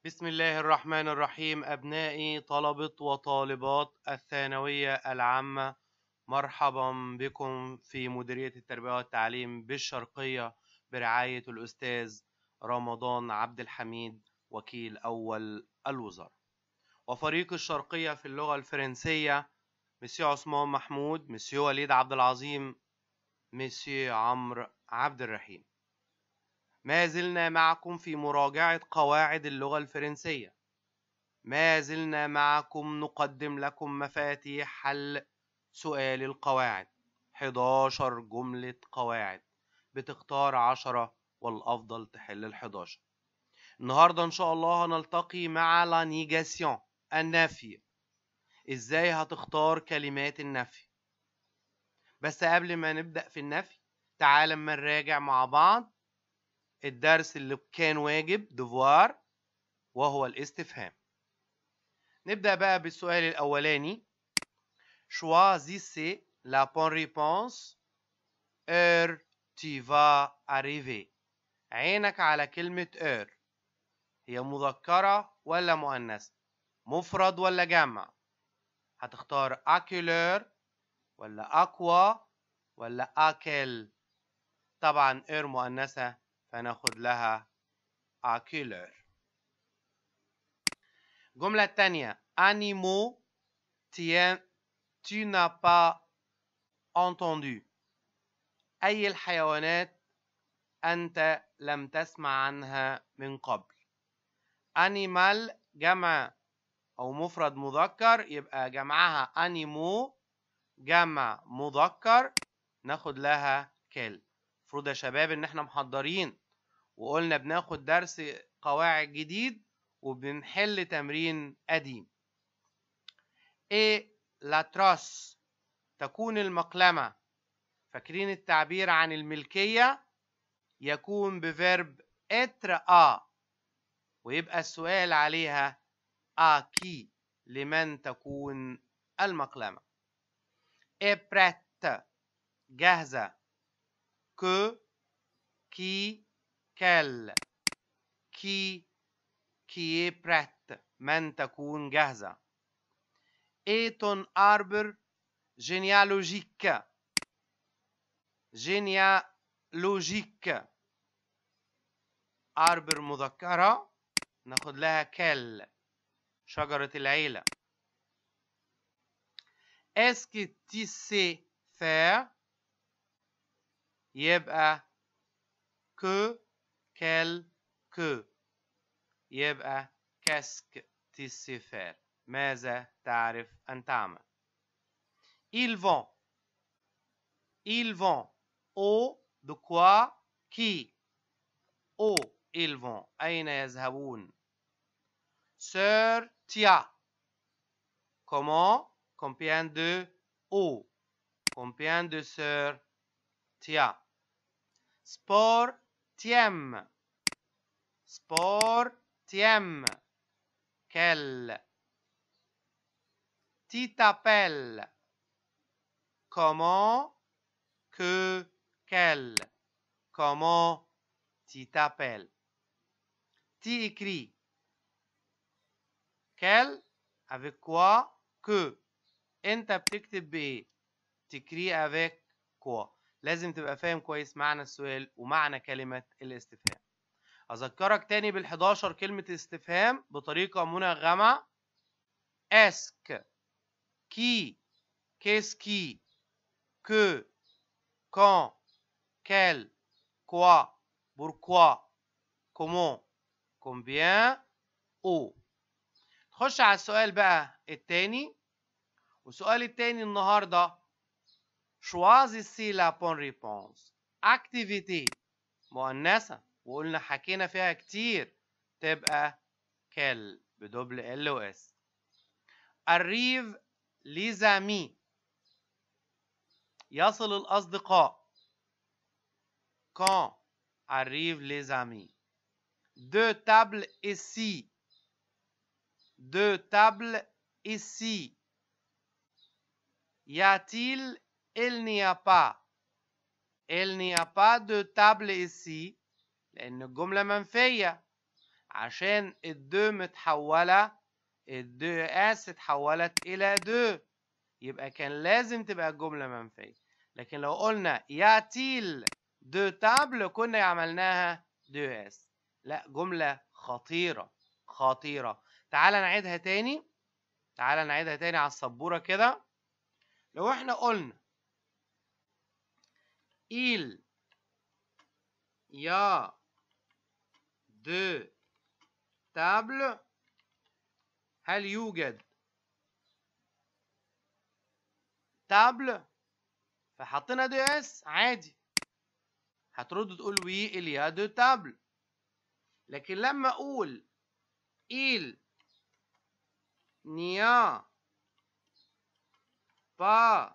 بسم الله الرحمن الرحيم أبنائي طلبة وطالبات الثانوية العامة مرحبا بكم في مديرية التربية والتعليم بالشرقية برعاية الأستاذ رمضان عبد الحميد وكيل أول الوزارة وفريق الشرقية في اللغة الفرنسية مسيو عثمان محمود مسيو وليد عبد العظيم مسيو عمرو عبد الرحيم ما زلنا معكم في مراجعة قواعد اللغة الفرنسية ما زلنا معكم نقدم لكم مفاتيح حل سؤال القواعد 11 جملة قواعد بتختار 10 والأفضل تحل ال 11 النهاردة إن شاء الله هنلتقي مع لا نيجاسيون النفي إزاي هتختار كلمات النفي بس قبل ما نبدأ في النفي تعال اما نراجع مع بعض الدرس اللي كان واجب دفوار وهو الاستفهام نبدأ بقى بالسؤال الأولاني choisissez la bonne réponse heure tu vas arriver عينك على كلمة heure هي مذكرة ولا مؤنثة مفرد ولا جمع هتختار أكلر ولا أكوا ولا أكل طبعا heure مؤنثة فناخد لها أكلر الجملة الثانية animaux tien tu n'as pas entendu أي الحيوانات أنت لم تسمع عنها من قبل animal جمع أو مفرد مذكر يبقى جمعها animaux جمع مذكر ناخد لها كل المفروض يا شباب ان احنا محضرين وقلنا بناخد درس قواعد جديد وبنحل تمرين قديم ايه لاتراس تكون المقلمة فاكرين التعبير عن الملكية يكون بفيرب اتر ا ويبقى السؤال عليها اكي لمن تكون المقلمة ابرت جاهزة que qui quel qui qui est prête من تكون جاهزة est ton arbre généalogique généalogique arbre مذكرة ناخد لها كل شجرة العيلة est-ce que tu sais faire يبقى que quel que يبقى كاسك tu sais faire ماذا تعرف أن تعمل ils vont ils vont au de quoi qui au ils vont أين يذهبون sœur tia comment combien de au combien de sœurs tia sport tiem sport tiem quel tu t'appelles comment que quel comment tu t'appelles tu écris quel avec quoi que انت بتكتب بايه تكري avec quoi لازم تبقى فاهم كويس معنى السؤال ومعنى كلمة الاستفهام أذكرك تاني بال11 كلمة استفهام بطريقة منغمة اسك كي qu'est-ce qui que quand quel quoi pourquoi comment combien où تخش على السؤال بقى التاني والسؤال التاني النهارده choisissez la bonne réponse activité مؤنثة وقلنا حكينا فيها كتير تبقى كل بدبل ال و اس arrive les amis يصل الأصدقاء quand arrive les amis deux tables ici deux tables ici y a-t-il il n'y a pas il n'y a pas de table ici لأن الجملة منفية عشان الدو متحولة الدو اس اتحولت إلى دو يبقى كان لازم تبقى الجملة منفية لكن لو قلنا ياتيل دو تابل كنا عملناها دو اس لا جملة خطيرة خطيرة تعال نعيدها تاني تعال نعيدها تاني على السبورة كده لو احنا قلنا il y a deux tables هل يوجد تابل فحطينا دو اس عادي هترد تقول وي il y a deux tables لكن لما اقول il n'y a pas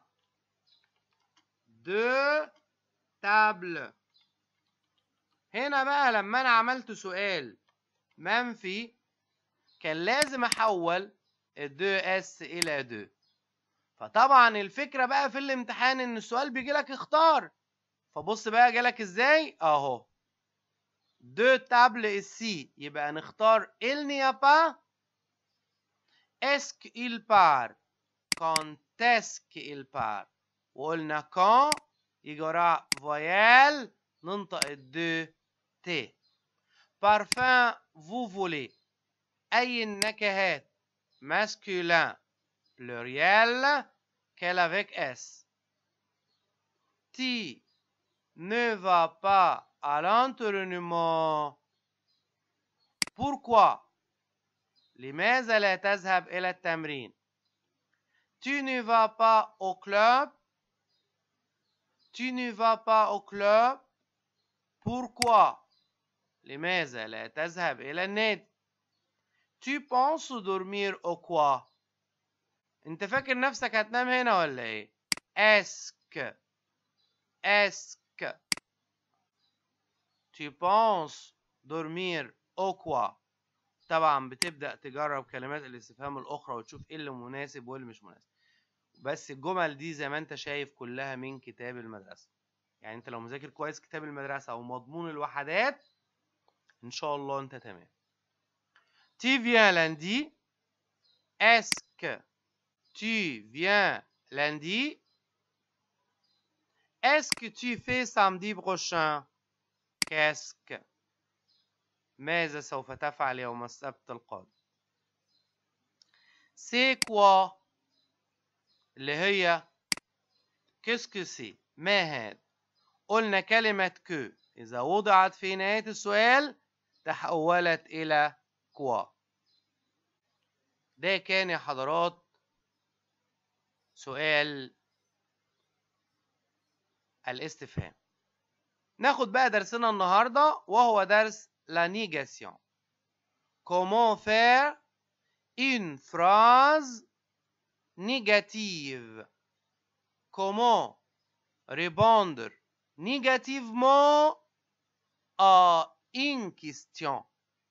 de table هنا بقى لما انا عملت سؤال منفي كان لازم احول الدو اس الى دو فطبعا الفكره بقى في الامتحان ان السؤال بيجي لك اختار فبص بقى جالك ازاي اهو دو تابل السي يبقى نختار il n'y a pas est-ce qu'il part quand est-ce qu'il part وقلنا quand يجي وراها فويال ننطق الدو تي parfum vous voulez أي النكهات masculin pluriel qu'elle avec S tu ne vas pas à l'entraînement pourquoi لماذا لا تذهب إلى التمرين tu ne vas pas au club tu ne vas pas au club pourquoi لماذا لا تذهب إلى النادي tu penses dormir au quoi انت فاكر نفسك هتنام هنا ولا ايه اسك اسك tu penses dormir au quoi طبعا بتبدأ تجرب كلمات الاستفهام الأخرى وتشوف ايه اللي مناسب وايه اللي مش مناسب بس الجمل دي زي ما انت شايف كلها من كتاب المدرسة يعني انت لو مذاكر كويس كتاب المدرسة او مضمون الوحدات ان شاء الله انت تمام Tu viens lundi Est-ce que tu viens lundi Est-ce que tu fais samedi prochain Qu'est-ce que ماذا سوف تفعل يوم السبت القادم C'est quoi اللي هي qu'est-ce que c'est ما هذا قلنا كلمة كو إذا وضعت في نهاية السؤال تحولت إلى كوا ده كان يا حضرات سؤال الاستفهام ناخد بقى درسنا النهاردة وهو درس la négation comment faire une phrase négative comment répondre négativement à une question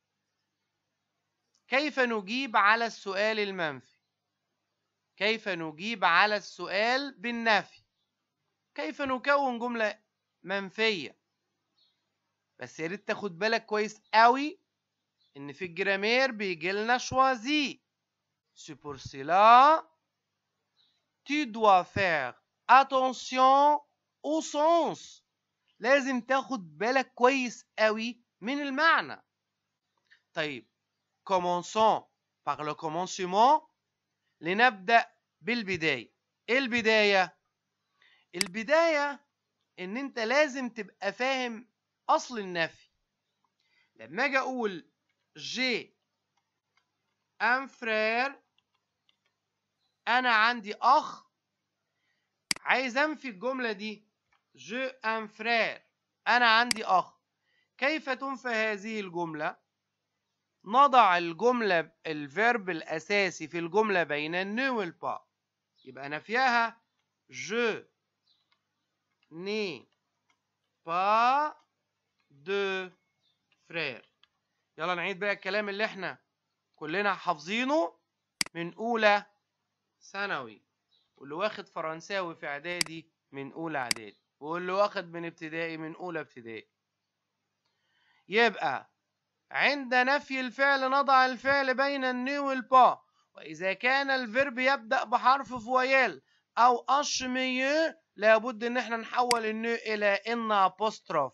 كيف نجيب على السؤال المنفي كيف نجيب على السؤال بالنفي كيف نكون جملة منفية بس يا ريت تاخد بالك كويس قوي ان في الجرامير بيجي لنا شوازي C'est pour cela tu dois faire attention au sens لازم تاخد بالك كويس قوي من المعنى طيب commençons par le commencement لنبدأ بالبداية ايه البداية البداية ان انت لازم تبقى فاهم اصل النفي لما اجي اقول جي ان فرير انا عندي اخ عايز انفي الجملة دي جو ان فرير انا عندي اخ كيف تنفى هذه الجملة نضع الجملة الفيرب الأساسي في الجملة بين النو والبا يبقى نفيها je n'ai pas de frère يلا نعيد بقى الكلام اللي احنا كلنا حافظينه من أولى ثانوي واللي واخد فرنساوي في إعدادي من أولى إعدادي واللي واخد من ابتدائي من أولى ابتدائي يبقى عند نفي الفعل نضع الفعل بين النو والبا وإذا كان الفيرب يبدأ بحرف فويل أو أش ميو لابد إن احنا نحول النو إلى إن أبوستروف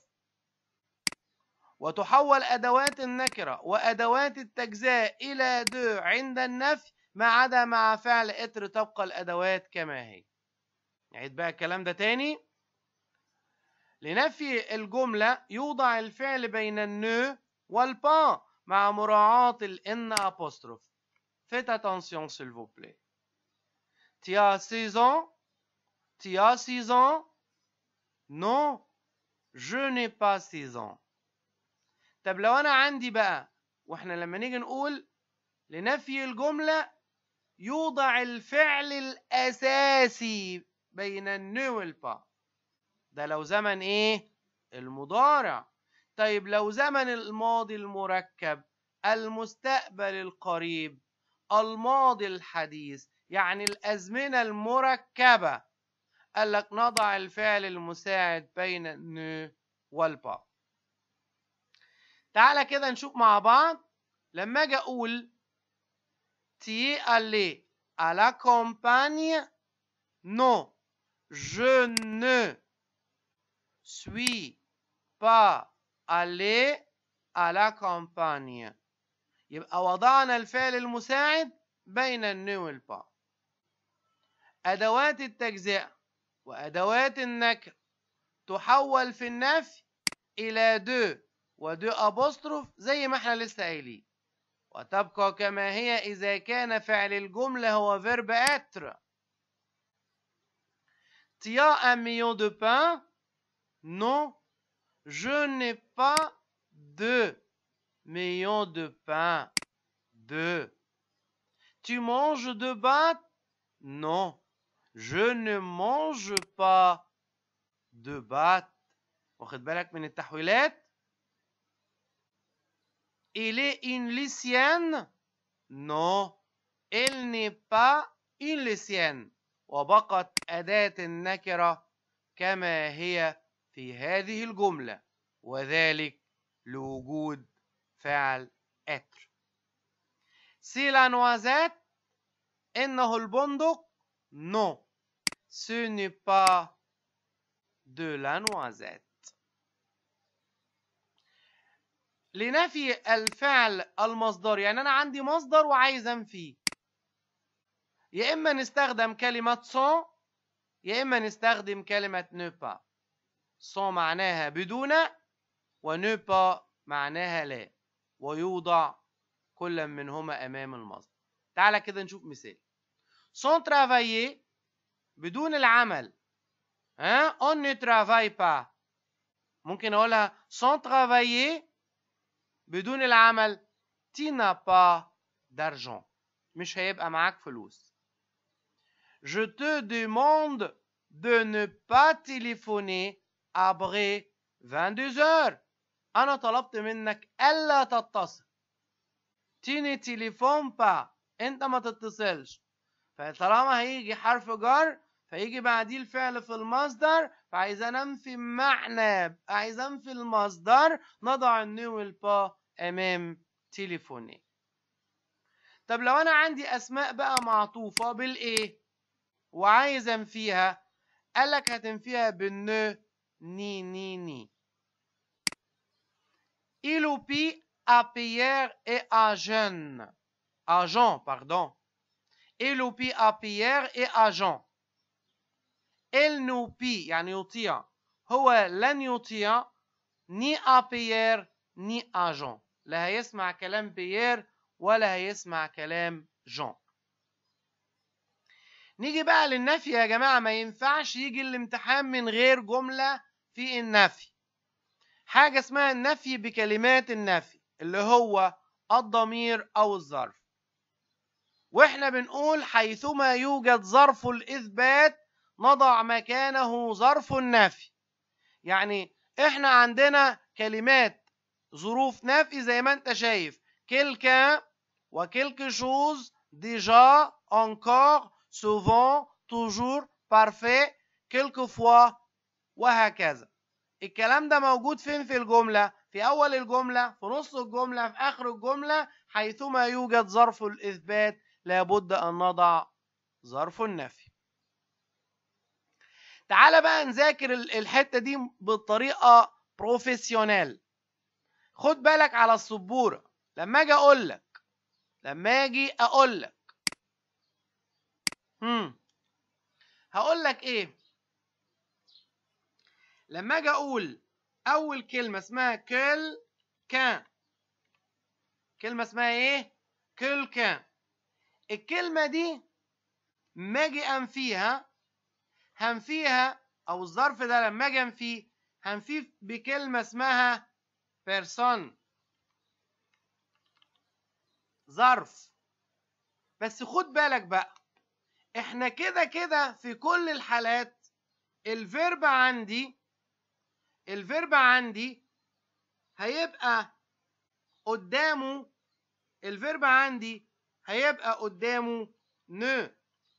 وتحول أدوات النكرة وأدوات التجزاء إلى دو عند النفي ما عدا مع فعل إتر تبقى الأدوات كما هي نعيد بقى الكلام ده تاني لنفي الجملة يوضع الفعل بين النو والبا مع مراعاة الإن أبوستروف Faites attention s'il vous plaît. Tu as 6 ans Tu as 6 ans Non, je n'ai pas 6 ans. طب لو أنا عندي بقى وإحنا لما نيجي نقول لنفي الجملة يوضع الفعل الأساسي بين النو والبا ده لو زمن إيه؟ المضارع طيب لو زمن الماضي المركب المستقبل القريب الماضي الحديث يعني الأزمنة المركبة قال لك نضع الفعل المساعد بين النو والبا تعالى كده نشوف مع بعض لما اجي اقول تي allé à la campagne non je ne suis pas allé à la campagne يبقى وضعنا الفعل المساعد بين النو والبا أدوات التجزئة وأدوات النكر تحول في النفي إلى دو ودو أبوستروف زي ما احنا لسه قايلين وتبقى كما هي إذا كان فعل الجملة هو فيرب être Tu as un million de pain Non, je n'ai pas de million de pain. Deux. Tu manges de batte Non, je ne mange pas de batte. واخد بالك من التحويلات Il est une lycéenne Non, elle n'est pas une lycéenne. وبقت أداة النكرة كما هي في هذه الجملة وذلك لوجود فعل être. C'est la noisette إنه البندق Non, ce n'est pas de la noisette. لنفي الفعل المصدر يعني أنا عندي مصدر وعايز أنفيه يا إما نستخدم كلمة سون يا إما نستخدم كلمة ne pas سون معناها بدون ونو با معناها لا ويوضع كل منهما أمام المصدر تعالى كده نشوف مثال سون travailler بدون العمل ها on ne travaille pas ممكن أقولها sans travailler بدون العمل tu n'as pas d'argent مش هيبقى معاك فلوس je te demande de ne pas téléphoner après 22 heures أنا طلبت منك ألا تتصل tu ne téléphones pas أنت ما تتصلش فطالما هيجي حرف جر فيجي بعديه الفعل في المصدر فعايز انفي معنى عايز انفي المصدر نضع النو والبا امام تليفوني طب لو انا عندي اسماء بقى معطوفه بالايه وعايز انفيها قالك هتنفيها بالنو ني ني ني Il obéit à Pierre et à Jean. À Jean, pardon. Il obéit à Pierre et à Jean. Il n'obéit يعني يطيع هو لن يطيع ني à Pierre ني à Jean. لا هيسمع كلام بيير ولا هيسمع كلام جون. نيجي بقى للنفي يا جماعة ما ينفعش يجي الامتحان من غير جملة في النفي. حاجة اسمها النفي بكلمات النفي اللي هو الضمير أو الظرف واحنا بنقول حيثما يوجد ظرف الإثبات نضع مكانه ظرف النفي يعني احنا عندنا كلمات ظروف نفي زي ما انت شايف كلكا وكلك شوز ديجا encore souvent toujours parfait quelquefois وهكذا الكلام ده موجود فين في الجملة؟ في في أول الجملة في نص الجملة في آخر الجملة حيثما يوجد ظرف الإثبات لابد أن نضع ظرف النفي تعال بقى نذاكر الحتة دي بطريقة بروفيسيونال خد بالك على السبورة لما اجي اقول لك لما اجي اقول لك هم هقول لك ايه لما اجي اقول اول كلمة اسمها كل كان كلمة اسمها ايه كل كان الكلمة دي ما اجي انفيها هنفيها او الظرف ده لما اجي انفيه هنفيه بكلمة اسمها بيرسون ظرف بس خد بالك بقى احنا كده كده في كل الحالات الفيرب عندي الفيرب عندي هيبقى قدامه الفيرب عندي هيبقى قدامه ن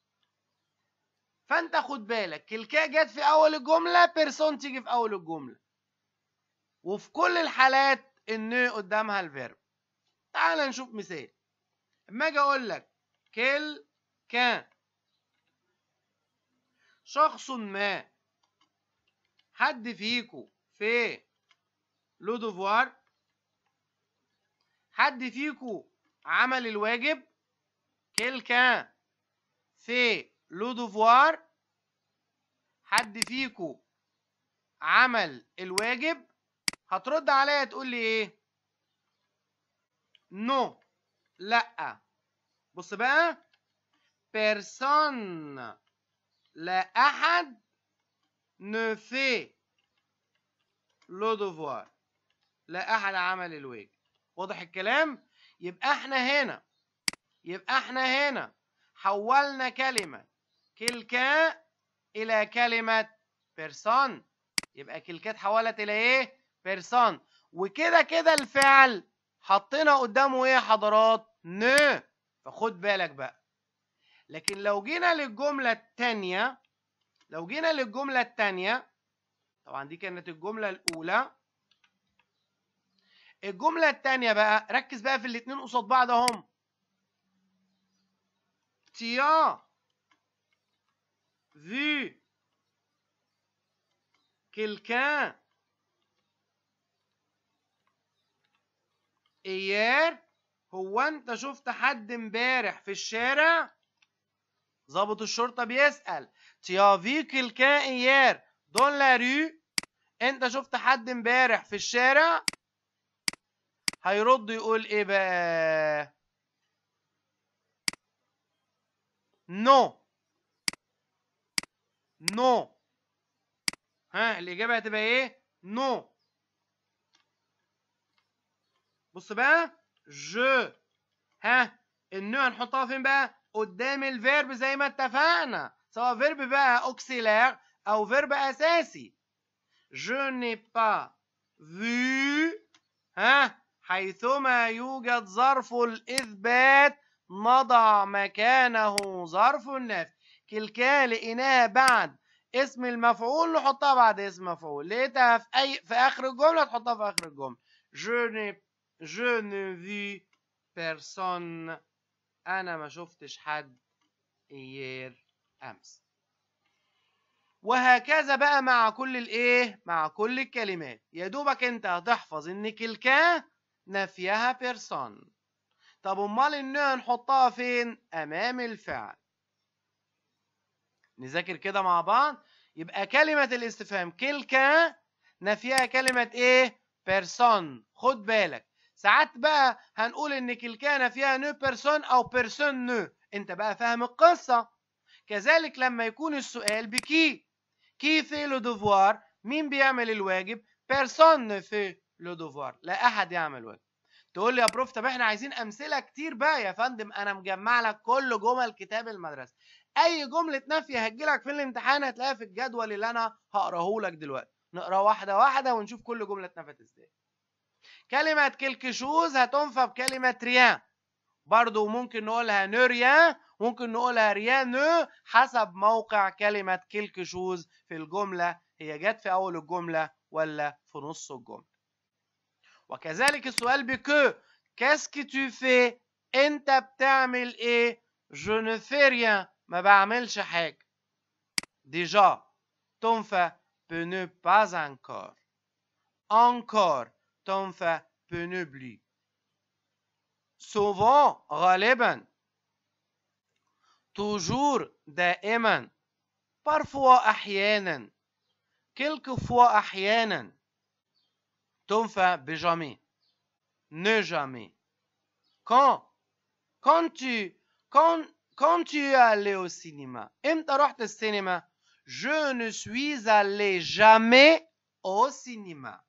فانت خد بالك الكا جت في اول الجمله بيرسون تيجي في اول الجمله وفي كل الحالات الن قدامها الفيرب تعال نشوف مثال اما اجي اقول لك كل كان شخص ما حد فيكو في لو دوفوار حد فيكو عمل الواجب كل كان في لو دوفوار حد فيكو عمل الواجب هترد عليا تقول لي ايه نو لا بص بقى بيرسون لا احد ne fait لو دوفوار لا احد عمل الواجب واضح الكلام يبقى احنا هنا يبقى احنا هنا حولنا كلمة كلكا إلى كلمة بيرسون يبقى كلكا اتحولت إلى إيه؟ بيرسون وكده كده الفعل حطينا قدامه إيه يا حضرات؟ ن فخد بالك بقى لكن لو جينا للجملة التانية لو جينا للجملة التانية طبعا دي كانت الجملة الأولى الجملة التانية بقى ركز بقى في الاتنين قصاد بعض اهم تيا vu quelqu'un hier هو انت شفت حد امبارح في الشارع ضابط الشرطة بيسأل تيا في quelqu'un hier dans la rue انت شفت حد امبارح في الشارع هيرد يقول ايه بقى نو نو ها الإجابة هتبقى إيه؟ نو بص بقى جو ها النو هنحطها فين بقى؟ قدام الفيرب زي ما اتفقنا سواء فيرب بقى اوكسيلير أو فيرب أساسي جو ني با vu ها حيثما يوجد ظرف الإثبات نضع مكانه ظرف النفي كلكا لقيناها بعد اسم المفعول نحطها بعد اسم مفعول لقيتها في اي في اخر الجمله تحطها في اخر الجمله je ne je ne vis personne انا ما شفتش حد ايير امس وهكذا بقى مع كل الايه مع كل الكلمات يا دوبك انت هتحفظ ان كلكا نفيها بيرسون طب امال النوع نحطها فين امام الفعل نذاكر كده مع بعض يبقى كلمة الاستفهام كلكا نفيها كلمة ايه بيرسون خد بالك ساعات بقى هنقول ان كلكا نفيها نو بيرسون او بيرسون نو انت بقى فاهم القصة كذلك لما يكون السؤال بكي كي في لو دوفوار مين بيعمل الواجب بيرسون في لو دوفوار لا احد يعمل واجب تقول لي يا بروف طب احنا عايزين امثله كتير بقى يا فندم انا مجمع لك كل جمل كتاب المدرسه اي جمله نفي هتجيلك في الامتحان هتلاقيها في الجدول اللي انا هقراه لك دلوقتي نقرا واحده واحده ونشوف كل جمله اتنفت ازاي كلمه كلكشوز هتنفى بكلمه ريان برضو ممكن نقولها نوريان ممكن نقولها ريان نو حسب موقع كلمة كلكشوز في الجملة هي جت في أول الجملة ولا في نص الجملة وكذلك السؤال بكو qu'est-ce que tu fais انت بتعمل ايه je ne fais rien ما بعملش حاجة déjà تنفى peut ne pas encore encore تنفى peut ne plus souvent غالبا toujours دائما parfois أحيانا quelquefois أحيانا تنفى بجامي ne jamais quand quand tu quand quand tu es allé au cinéma امتى رحت السينما je ne suis allé jamais au cinéma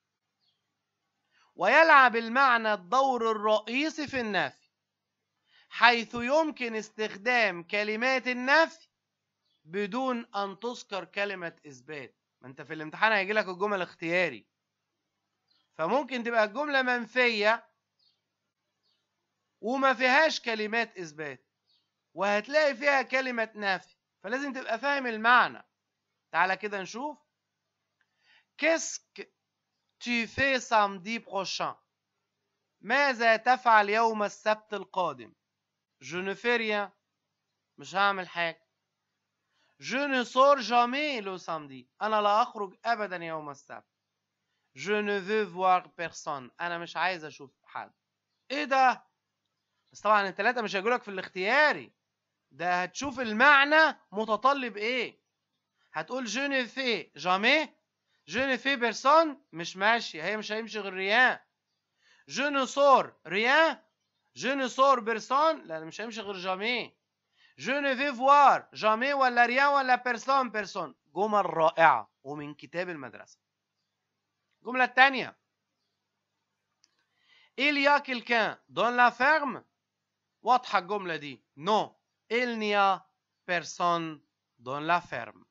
ويلعب المعنى الدور الرئيسي في النفي حيث يمكن استخدام كلمات النفي بدون أن تذكر كلمة إثبات ما أنت في الامتحان هيجي لك الجمل اختياري فممكن تبقى الجملة منفية وما فيهاش كلمات إثبات وهتلاقي فيها كلمة نفي فلازم تبقى فاهم المعنى تعالى كده نشوف كيسك tu fais samedi prochain ماذا تفعل يوم السبت القادم je ne fais rien مش هعمل حاجة je ne sors jamais le samedi أنا لا أخرج أبدا يوم السبت je ne veux voir personne أنا مش عايز أشوف حد إيه ده بس طبعا التلاتة مش هيجولك في الاختياري ده هتشوف المعنى متطلب ايه هتقول je ne fais jamais je ne fais personne مش ماشي هي مش هيمشي غير rien je ne sors rien je ne sors personne لا مش هيمشي غير jamais je ne vais voir jamais ولا rien ولا personne personne جمل رائعة ومن كتاب المدرسة الجملة الثانية il y a quelqu'un dans la ferme واضحة الجملة دي non il n'y a personne dans la ferme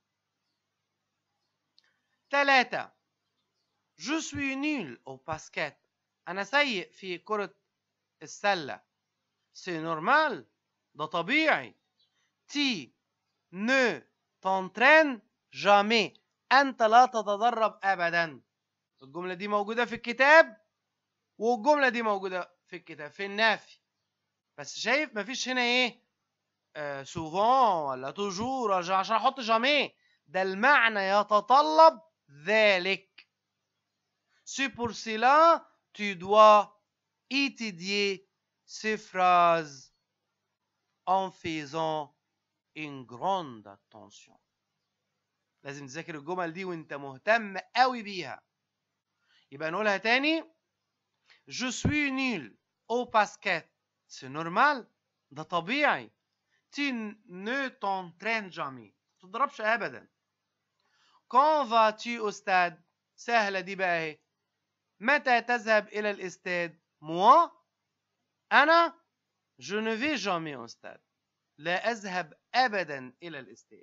ثلاثة je suis nul au basket أنا سيء في كرة السلة c'est normal ده طبيعي tu ne t'entraînes jamais أنت لا تتدرب أبدا الجملة دي موجودة في الكتاب والجملة دي موجودة في الكتاب في النافي بس شايف مفيش هنا ايه آه سوفون ولا توجور عشان احط جامي ده المعنى يتطلب ذلك سي pour cela tu dois étudier ces phrases en faisant une grande attention لازم تذاكر الجمل دي وانت مهتم قوي بيها يبقى نقولها تاني je suis nul au basket c'est normal ده طبيعي tu ne t'entraînes jamais ما تضربش ابدا quand vas-tu au stade سهلة دي بقى اهي متى تذهب إلى الاستاد moi أنا je ne vais jamais au stade لا أذهب أبدا إلى الاستاد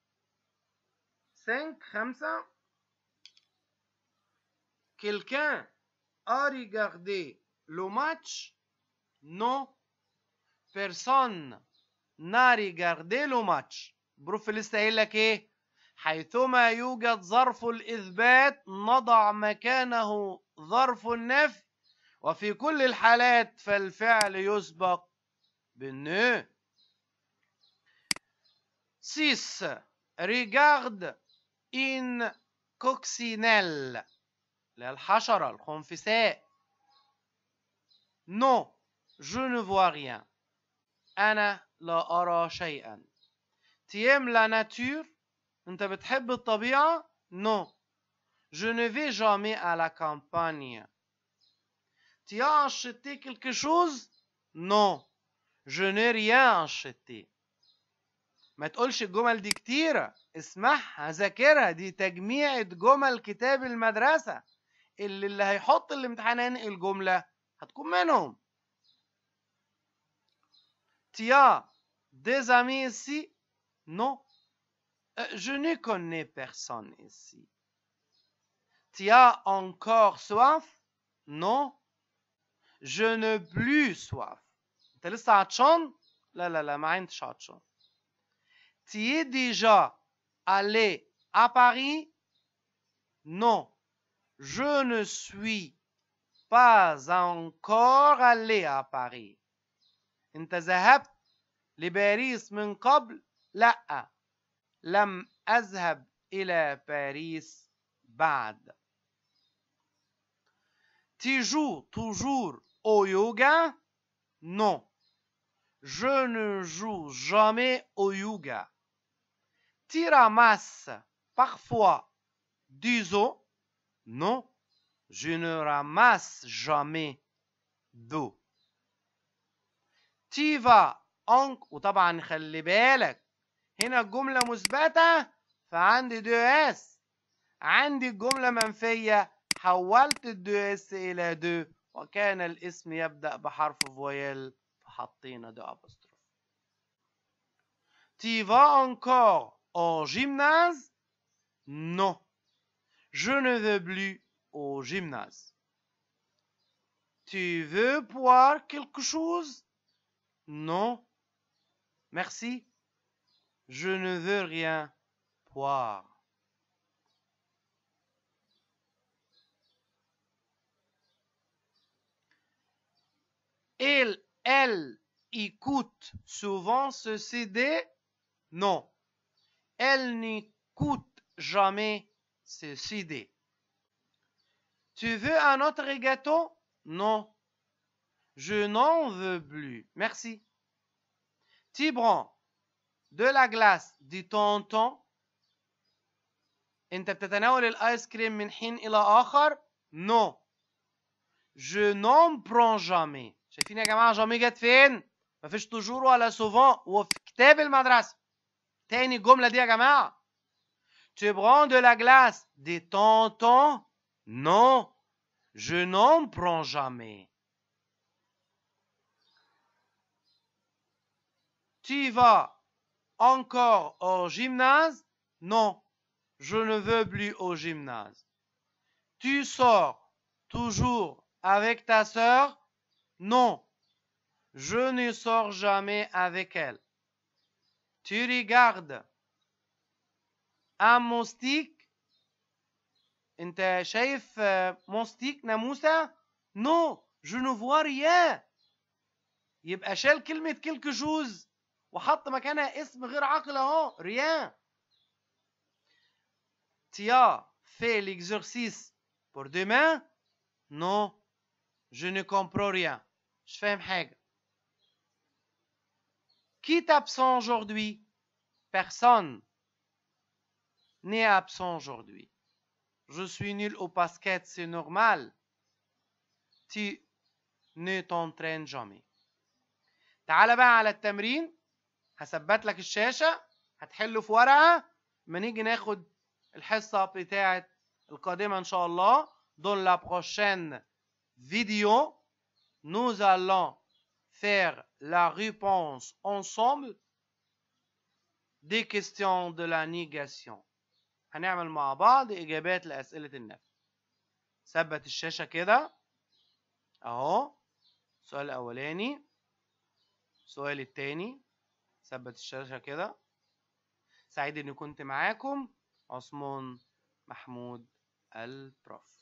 5 خمسة quelqu'un a regardé le match non personne n'a regardé le match بروف لسه قايل لك ايه حيثما يوجد ظرف الإثبات نضع مكانه ظرف النفي وفي كل الحالات فالفعل يسبق بالنو 6 regarde une coccinelle الحشرة الخنفساء non je ne vois rien أنا لا أرى شيئا تيم لا ناتور أنت بتحب الطبيعة non je ne vais jamais à la campagne tu as acheté quelque chose non je n'ai rien acheté ما تقولش الجمل دي كتيرة اسمعها ذاكرها دي تجميعة جمل كتاب المدرسة اللي اللي هيحط الامتحان ينقل جملة هتكون منهم Tia, des amis ici Non. Je ne connais personne ici. Tu as encore soif Non. Je n'ai plus soif. انت لسه عطشان؟ لا لا لا ما عندش عطشان. Tu es déjà allé à Paris Non. Je ne suis pas encore allé à Paris انت ذهبت لباريس من قبل لا لم اذهب الى باريس بعد Tu joues toujours au yoga Non. Je ne joue jamais au yoga. Tu ramasses parfois du eau Non. Je ne ramasse jamais d'eau. Tu vas en وطبعا خلي بالك هنا الجملة مثبتة فعندي دو اس عندي الجملة منفية حولت الدو اس إلى دو وكان الاسم يبدأ بحرف فويل فحطينا دو أبوستروف Tu vas encore au gymnase Non. Je ne veux plus au gymnase. Tu veux boire quelque chose Non. Merci. Je ne veux rien boire. Il, elle écoute souvent ce CD Non. Elle n'écoute jamais ce CD. Tu veux un autre gâteau Non. Je n'en veux plus. Merci. Tu prends de la glace de temps en temps انت بتتناول الايس كريم من حين الى اخر نو je n'en prends jamais شايفين يا جماعه جامي جت فين مفيش توجور ولا سوفون وفي كتاب المدرسه تاني الجمله دي يا جماعه tu prends de la glace de temps en temps non je n'en prends jamais tu vas encore au gymnase Non, je ne veux plus au gymnase. Tu sors toujours avec ta sœur Non, je ne sors jamais avec elle. Tu regardes un moustique انت شايف موستيك ناموسة نو je ne vois rien يبقى شال كلمة كلك جوز وحط مكانها اسم غير عاقل اهو ريان تيا fait l'exercice pour demain non je ne comprends rien مش فاهم حاجة qui est absent aujourd'hui personne n'est absent aujourd'hui je suis nul au basket c'est normal tu ne t'entraînes jamais تعال بقى على التمرين هثبت لك الشاشة هتحله في ورقة ما نيجي ناخد الحصة بتاعة القادمة إن شاء الله dans la prochaine vidéo nous allons faire la réponse ensemble des questions de la négation هنعمل مع بعض إجابات لأسئلة النفي ثبت الشاشة كده أهو السؤال الأولاني السؤال التاني ثبت الشاشة كده سعيد إني كنت معاكم عثمان محمود البروف